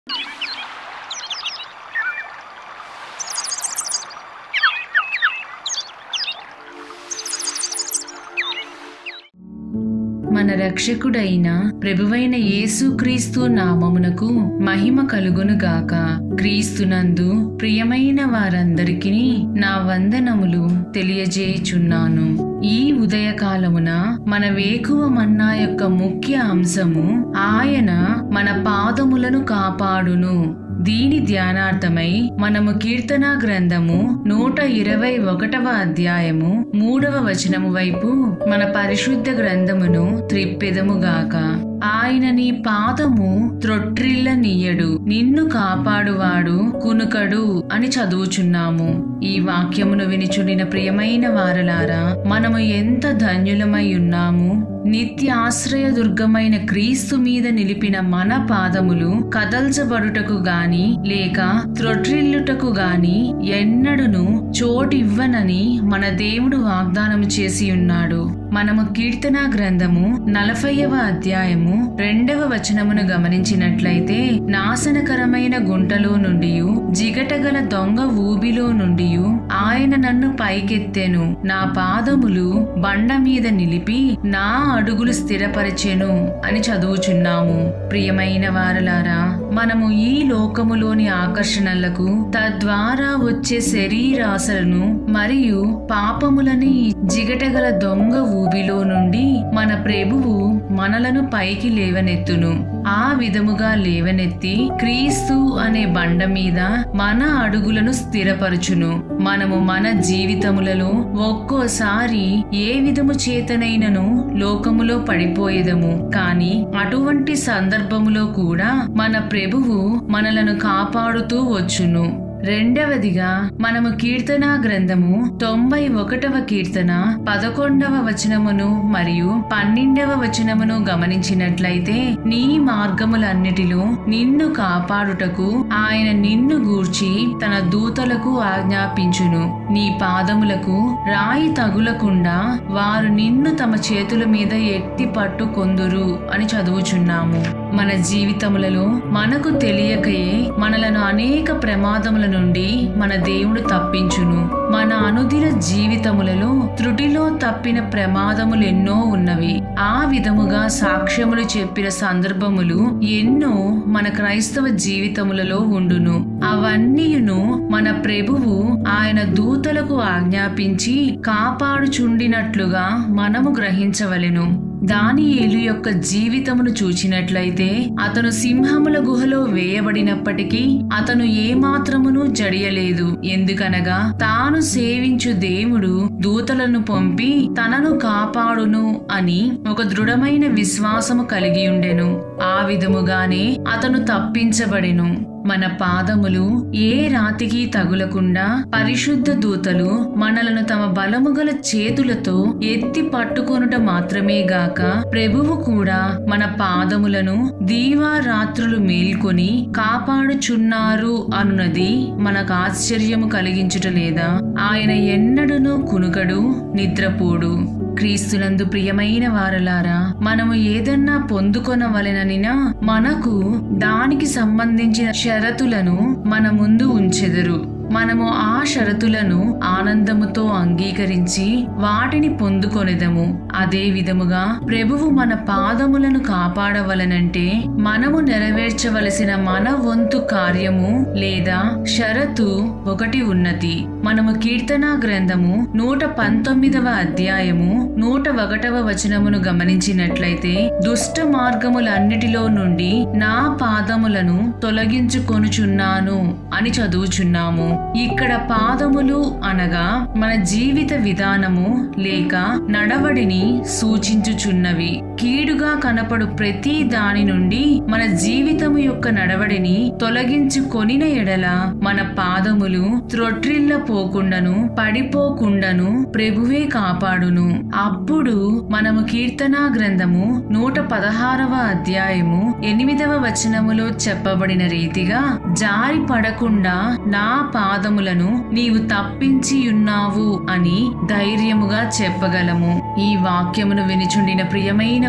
మన రక్షకుడైన ప్రభువైన యేసుక్రీస్తు నామమునకు మహిమ కలుగును గాక క్రీస్తునందు ప్రియమైన వారందరికీ నా వందనములు తెలియజేయుచున్నాను ఈ ఉదయకాలమున మన వేకువ మన్నా యొక్క ముఖ్య అంశము ఆయన మన పాదములను కాపాడును దీని ధ్యానార్థమై మనము కీర్తన గ్రంథము నూట ఇరవై ఒకటవ అధ్యాయము మూడవ వచనము వైపు మన పరిశుద్ధ గ్రంథమును త్రిప్పెదముగాక ఆయన నీ పాదము త్రొట్రిల్ల నీయడు నిన్ను కాపాడువాడు కునుకడు అని చదువుచున్నాము ఈ వాక్యమును వినిచుడిన ప్రియమైన వారలారా మనము ఎంత ధన్యులమై ఉన్నాము నిత్య ఆశ్రయ దుర్గమైన క్రీస్తు మీద నిలిపిన మన పాదములు కదల్చబడుటకు గాని లేక త్రొట్రిల్లుటకు గాని ఎన్నడును చోటివ్వనని మన దేవుడు వాగ్దానం చేసి ఉన్నాడు మనము కీర్తన గ్రంథము నలభైవ అధ్యాయము రెండవ వచనమును గమనించినట్లయితే నాశనకరమైన గుంటలో నుండి జిగటగల దొంగ ఊబిలో నుండి ఆయన నన్ను పైకెత్తెను నా పాదములు బండ మీద నిలిపి నా అడుగులు స్థిరపరిచెను అని చదువుచున్నాము ప్రియమైన వారలారా మనము ఈ లోకములోని ఆకర్షణలకు తద్వారా వచ్చే శరీరాశలను మరియు పాపములని జిగటగల దొంగ ఊబిలో నుండి మన ప్రభువు మనలను పైకి లేవనెత్తును ఆ విధముగా లేవనెత్తి క్రీస్తు అనే బండ మీద మన అడుగులను స్థిరపరచును మనము మన జీవితములలో ఒక్కోసారి ఏ విధము చేతనైనను లోకములో పడిపోయేదము కాని అటువంటి సందర్భములో కూడా మన ప్రభువు మనలను కాపాడుతూ వచ్చును రెండవదిగా మనము కీర్తన గ్రంథము తొంభై ఒకటవ కీర్తన పదకొండవ వచనమును మరియు పన్నెండవ వచనమును గమనించినట్లయితే నీ మార్గములన్నిటిలో నిన్ను కాపాడుటకు ఆయన నిన్ను గూర్చి తన దూతలకు ఆజ్ఞాపించును నీ పాదములకు రాయి తగులకుండా వారు నిన్ను తమ చేతుల మీద ఎత్తి పట్టుకొందురు అని చదువుచున్నాము మన జీవితములలో మనకు తెలియకయే మనలను అనేక ప్రమాదముల నుండి మన దేవుడు తప్పించును మన అనుదిన జీవితములలో త్రుటిలో తప్పిన ప్రమాదములు ఎన్నో ఉన్నవి ఆ విధముగా సాక్ష్యములు చెప్పిన సందర్భములు ఎన్నో మన క్రైస్తవ జీవితములలో ఉండును అవన్నీయును మన ప్రభువు ఆయన దూతలకు ఆజ్ఞాపించి కాపాడుచుండినట్లుగా మనము గ్రహించవలెను దానియేలు యొక్క జీవితమును చూచినట్లయితే అతను సింహముల గుహలో వేయబడినప్పటికీ అతను ఏమాత్రమును జడియలేదు ఎందుకనగా తాను సేవించు దేవుడు దూతలను పంపి తనను కాపాడును అని ఒక దృఢమైన విశ్వాసము కలిగి ఉండెను ఆ విధముగానే అతను తప్పించబడెను మన పాదములు ఏ రాతికి తగులకుండా పరిశుద్ధ దూతలు మనలను తమ బలము గల చేతులతో ఎత్తి పట్టుకొనుట మాత్రమే గాక ప్రభువు కూడా మన పాదములను దీవా రాత్రులు మేల్కొని కాపాడుచున్నారు అన్నది మనకు ఆశ్చర్యము కలిగించుట లేదా ఆయన ఎన్నడును కునుకడు నిద్రపోడు క్రీస్తునందు ప్రియమైన వారలారా మనము ఏదన్నా పొందుకొనవలెననినా మనకు దానికి సంబంధించిన షరతులను మన ముందు ఉంచెదరు మనము ఆ షరతులను ఆనందముతో అంగీకరించి వాటిని పొందుకొనిదము అదే విధముగా ప్రభువు మన పాదములను కాపాడవలనంటే మనము నెరవేర్చవలసిన మన వంతు కార్యము లేదా షరతు ఒకటి ఉన్నది మనము కీర్తన గ్రంథము నూట పంతొమ్మిదవ అధ్యాయము నూట ఒకటవ వచనమును గమనించినట్లయితే దుష్ట మార్గములన్నిటిలో నుండి నా పాదములను తొలగించుకొనుచున్నాను అని చదువుచున్నాము ఇక్కడ పాదములు అనగా మన జీవిత విధానము లేక నడవడిని సూచించుచున్నవి కీడుగా కనపడు ప్రతి దాని నుండి మన జీవితము యొక్క నడవడిని తొలగించుకొనిన ఎడల మన పాదములు త్రొట్రిల్ల పోకుండాను పడిపోకుండాను ప్రభువే కాపాడును అప్పుడు మనము కీర్తనా గ్రంథము నూట పదహారవ అధ్యాయము ఎనిమిదవ వచనములో చెప్పబడిన రీతిగా జారి పడకుండా నా పాదములను నీవు తప్పించి ఉన్నావు అని ధైర్యముగా చెప్పగలము ఈ వాక్యమును వినిచుండిన ప్రియమైన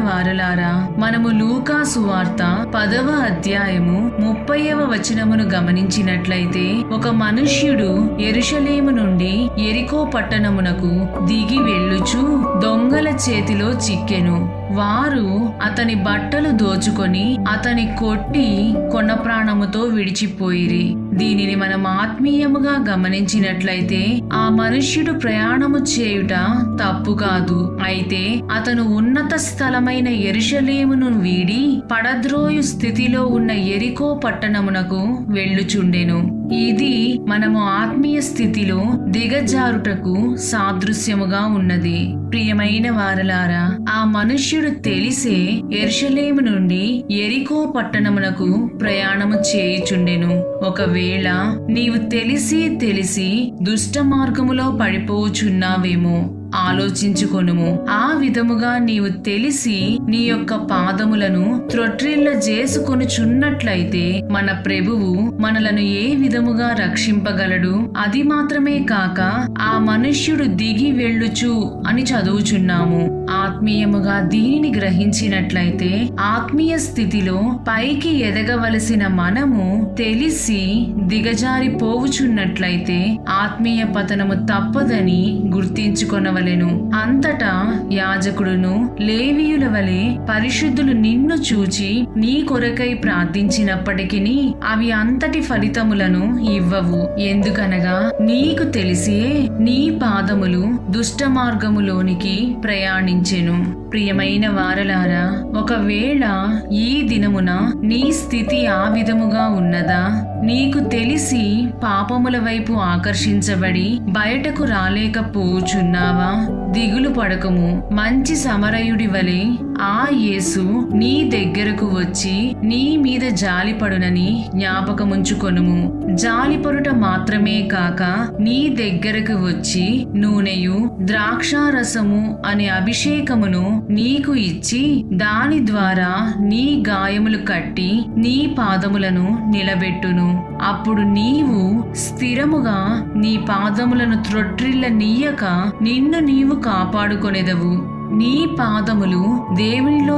వారలారా మనము లూకా సువార్త పదవ అధ్యాయము ముప్పైవ వచనమును గమనించినట్లయితే ఒక మనుష్యుడు ఎరుషలేము నుండి ఎరికో పట్టణమునకు దిగి వెళ్ళుచు దొంగల చేతిలో చిక్కెను వారు అతని బట్టలు దోచుకొని అతని కొట్టి కొన ప్రాణముతో విడిచిపోయిరి దీనిని మనం ఆత్మీయముగా గమనించినట్లయితే ఆ మనుష్యుడు ప్రయాణము చేయుట తప్పు కాదు అయితే అతను ఉన్నత స్థలమైన ఎరుషలేమును వీడి పడద్రోయు స్థితిలో ఉన్న ఎరికో పట్టణమునకు వెళ్ళుచుండెను ఇది మనము ఆత్మీయ స్థితిలో దిగజారుటకు సాదృశ్యముగా ఉన్నది ప్రియమైన వారలారా ఆ మనుష్యుడు తెలిసే ఎర్షలేము నుండి ఎరికో పట్టణమునకు ప్రయాణము చేయుచుండెను ఒకవేళ నీవు తెలిసి తెలిసి దుష్ట మార్గములో పడిపోచున్నావేమో ఆలోచించుకొనుము ఆ విధముగా నీవు తెలిసి నీ యొక్క పాదములను త్రొట్రిల్ల చేసుకొనుచున్నట్లయితే మన ప్రభువు మనలను ఏ విధముగా రక్షింపగలడు అది మాత్రమే కాక ఆ మనుష్యుడు దిగి వెళ్ళుచు అని చదువుచున్నాము ఆత్మీయముగా దీనిని గ్రహించినట్లయితే ఆత్మీయ స్థితిలో పైకి ఎదగవలసిన మనము తెలిసి దిగజారి పోవుచున్నట్లయితే ఆత్మీయ పతనము తప్పదని గుర్తించుకొనవలెను అంతటా యాజకుడును లేవీయుల వలె పరిశుద్ధులు నిన్ను చూచి నీ కొరకై ప్రార్థించినప్పటికీ అవి అంతటి ఫలితములను ఇవ్వవు ఎందుకనగా నీకు తెలిసియే నీ పాదములు దుష్ట మార్గములోనికి ప్రయాణించెను ప్రియమైన వారలారా ఒకవేళ ఈ దినమున నీ స్థితి ఆ విధముగా ఉన్నదా నీకు తెలిసి పాపముల వైపు ఆకర్షించబడి బయటకు రాలేకపోచున్నావా దిగులు పడకము మంచి సమరయుడి వలె ఆ యేసు నీ దగ్గరకు వచ్చి నీ మీద జాలిపడునని జ్ఞాపకముంచుకొనుము జాలిపడుట మాత్రమే కాక నీ దగ్గరకు వచ్చి నూనెయు ద్రాక్షారసము అనే అభిషేకమును నీకు ఇచ్చి దాని ద్వారా నీ గాయములు కట్టి నీ పాదములను నిలబెట్టును అప్పుడు నీవు స్థిరముగా నీ పాదములను త్రొట్రిల్ల నీయక నిన్ను నీవు కాపాడుకొనెదవు నీ పాదములు దేవునిలో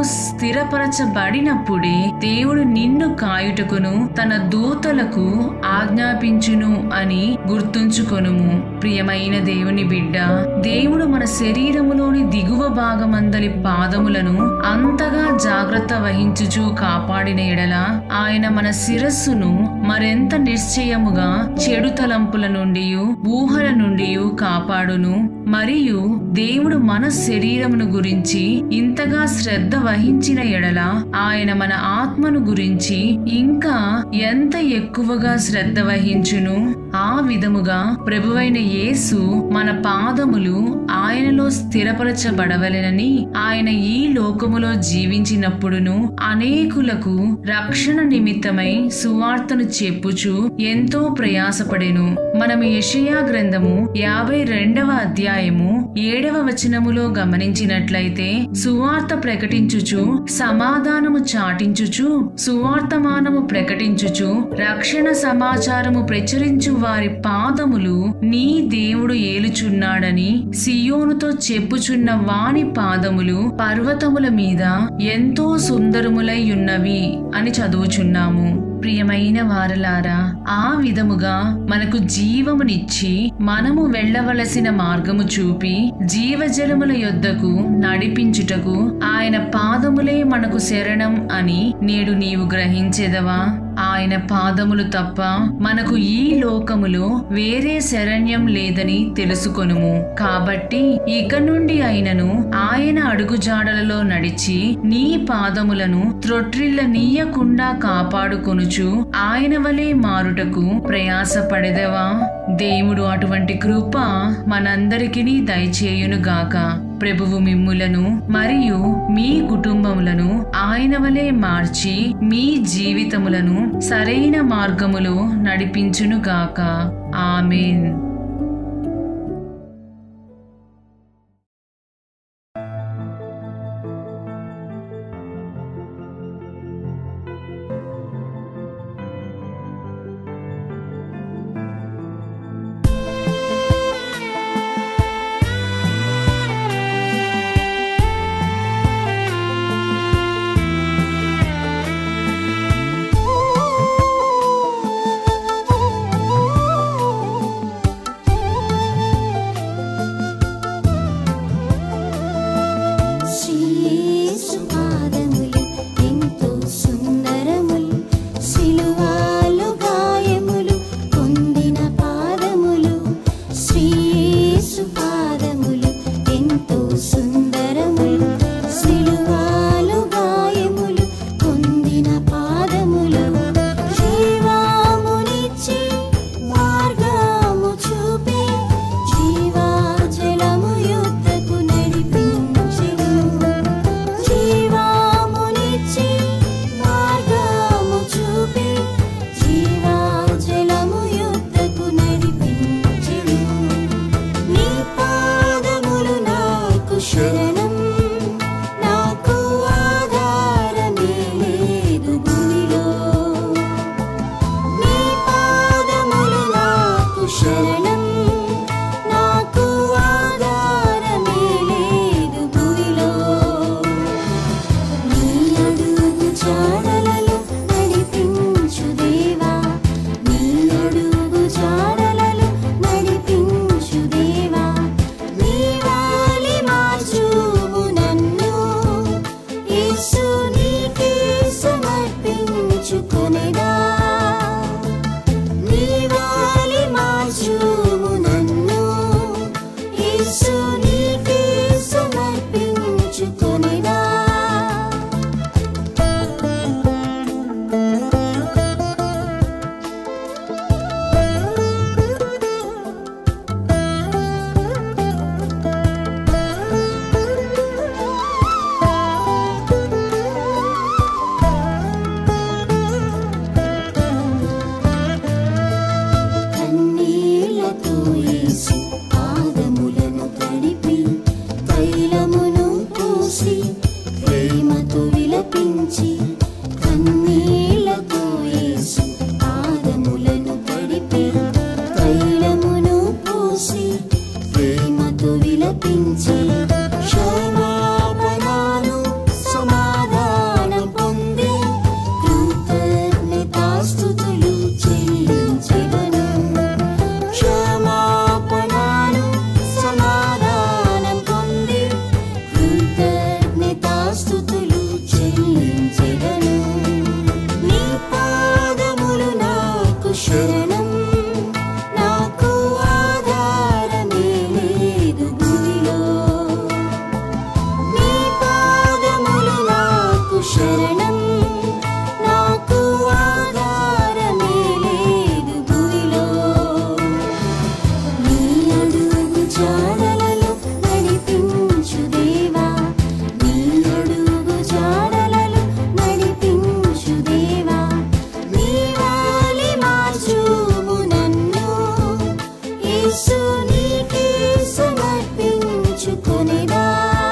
స్థిరపరచబడినప్పుడే దేవుడు నిన్ను కాయుటకును తన దూతలకు ఆజ్ఞాపించును అని గుర్తుంచుకొనుము ప్రియమైన దేవుని బిడ్డ దేవుడు మన శరీరములోని దిగువ భాగమందలి పాదములను అంతగా జాగ్రత్త వహించుచు కాపాడిన ఎడల ఆయన మన శిరస్సును మరెంత నిశ్చయముగా చెడు తలంపుల నుండి ఊహల నుండి కాపాడును మరియు దేవుడు మన శరీరమును గురించి ఇంతగా శ్రద్ధ వహించిన ఎడల ఆయన మన ఆత్మను గురించి ఇంకా ఎంత ఎక్కువగా శ్రద్ధ వహించును ఆ విధముగా ప్రభువైన యేసు మన పాదములు ఆయనలో స్థిరపరచబడవలెనని ఆయన ఈ లోకములో జీవించినప్పుడును అనేకులకు రక్షణ నిమిత్తమై సువార్తను చెప్పుచు ఎంతో ప్రయాసపడెను మనం యెషయా గ్రంథము యాభై రెండవ అధ్యాయము ఏడవ వచనములో గమనించినట్లయితే సువార్త ప్రకటించుచు సమాధానము చాటించుచు సువార్తమానము ప్రకటించుచు రక్షణ సమాచారము ప్రచురించు వారి పాదములు నీ దేవుడు ఏలుచున్నాడని సియోనుతో చెప్పుచున్న వాని పాదములు పర్వతముల మీద ఎంతో సుందరములై ఉన్నవి అని చదువుచున్నాము ప్రియమైన వారలారా ఆ విధముగా మనకు జీవమునిచ్చి మనము వెళ్ళవలసిన మార్గము చూపి జీవజలముల యొద్దకు నడిపించుటకు ఆయన పాదములే మనకు శరణం అని నేడు నీవు గ్రహించెదవా ఆయన పాదములు తప్ప మనకు ఈ లోకములో వేరే శరణ్యం లేదని తెలుసుకొనుము కాబట్టి ఇక నుండి అయినను ఆయన అడుగుజాడలలో నడిచి నీ పాదములను త్రొట్రిల్ల నీయకుండా కాపాడుకొనుచు ఆయన వలె మారుటకు ప్రయాసపడెదవా దేవుడు అటువంటి కృప మనందరికీ దయచేయునుగాక ప్రభువు మిమ్ములను మరియు మీ కుటుంబములను ఆయన వలె మార్చి మీ జీవితములను సరైన మార్గములో నడిపించునుగాక ఆమెన్ సిలువాలు గాయములు పొందిన పాదములు శ్రీయేసు పాదములు ఎంతో సుందరములు సిలువాలు గాయములు పొందిన పాదములు జీవామునిచ్చి మార్గము చూపి జీవాజలము యుద్ధకు నడిపించెను జీవామునిచ్చి మార్గము చూపి జీవాజలము యుద్ధకు నడిపించెను నీ పాదములు నాకు శరణం నాకు ఆధారమే లేదు భూమిలో నీ పాదములు నాకు శరణం నాకు ఆధారమే లేదు భూమిలో నీ అడుగు జాడలలో నడిపించు దేవా నీ అడుగు జాడలలో నడిపించు దేవా నీ వాలి మార్చుము నన్ను యేసు నీకే సమర్పించుకొనెదా నీ వాలి మార్చుము నన్ను యేసు నీకే సమర్పించుకొనెదా కన్నీళ్లతో యేసు పాదములను తడిపి తైలమును పూసి ప్రేమతో విలపించి కన్నీళ్లతో యేసు పాదములను తడిపి తైలమును పూసి ప్రేమతో విలపించి క్షమాపణను సమాధానం పొంది కృతజ్ఞతాస్తుతులు చెల్లించెదను క్షమాపణను సమాధానం పొంది కృతజ్ఞతాస్తుతులు చెల్లించెదను నీ పాదములు నాకు శరణం నాకు ఆధారమే లేదు భూమిలో నీ పాదములు నాకు శరణం నాకు ఆధారమే లేదు భూమిలో నీ అడుగు జాడలలో నడిపించు దేవా నీ అడుగు జాడలలో నడిపించు దేవా నీ వాలి మార్చుము నన్ను యేసు నీకే సమర్పించుకొనెదా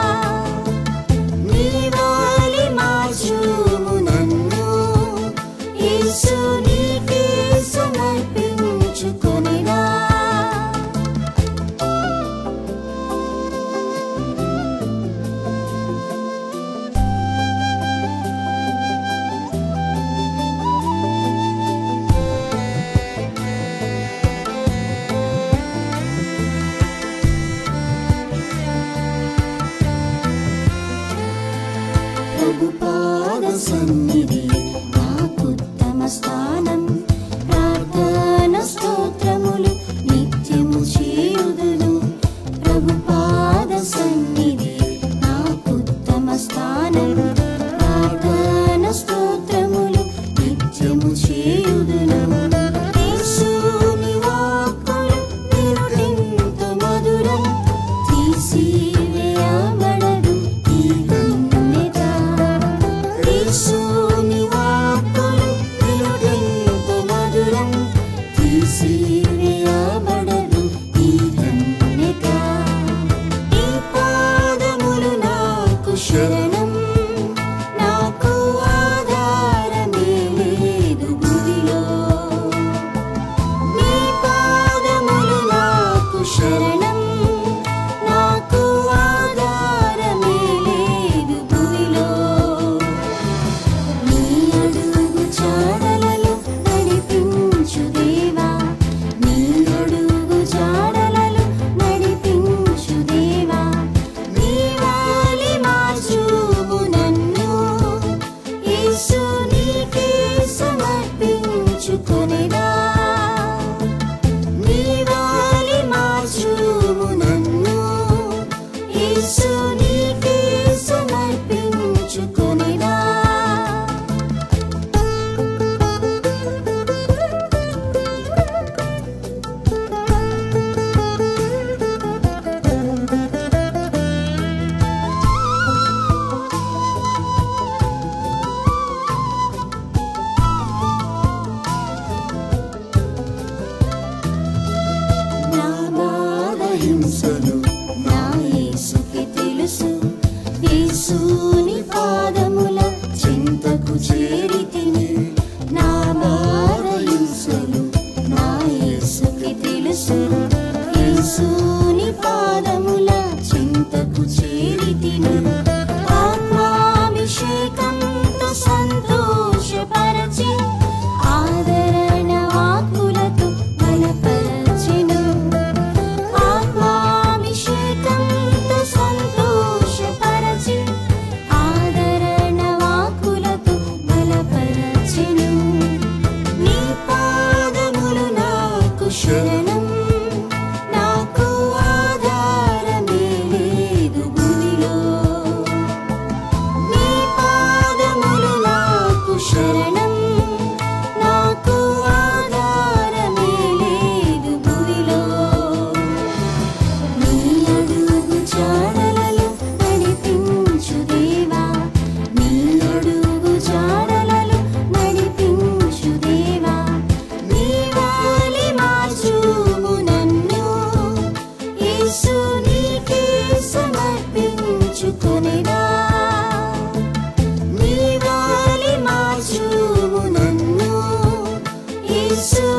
నీ వాలి మార్చుము నన్ను యేసు నీకే సమర్పించుకొనెదా ప్రభు పాద సన్నిధి నాకుత్తమ స్థానం ప్రార్థన స్తోత్రములు నిత్యము చేయుదును ప్రభు పాద సన్నిధి నాకుత్తమ స్థానం ప్రార్థన స్తోత్రములు నిత్యము చేయుదును యేసుని వాక్కులు వినుటెంత మధురం తీసివేయబడదు ఈ ధన్యత యేసుని వాక్కులు వినుటెంత మధురం తీసివేయబడదు ఈ ధన్యత ఈ పాదములు నాకు శరణం నాకు ఆధారమే లేదు భూమిలో అసలు నా యేసుకి తెలుసు యేసుని పాదముల చింతకు చేరితిని నా బాధయుసలు నా యేసుకి తెలుసు యేసుని పాదముల చింతకు చేరితిని ఆత్మాభిషేకంతో సంతోషపరచి ఆదరణ వాక్కులతో బలపరచెను ఆత్మాభిషేకంతో సంతోషపరచి ఆదరణ వాక్కులతో బలపరచెను నీ పాదములు నాకు శరణం నాకు ఆధారమే లేదు భూమిలో నీ పాదములు నాకు శరణం నాకు ఆధారమే లేదు భూమిలో నీ అడుగు జాడలలో నడిపించు దేవా నీ అడుగు జాడలలో నడిపించు దేవా నీ వాలి మార్చుము నన్ను యేసు నీకే సమర్పించుకొనిదా నీ వాలి మార్చుము నన్ను యేసు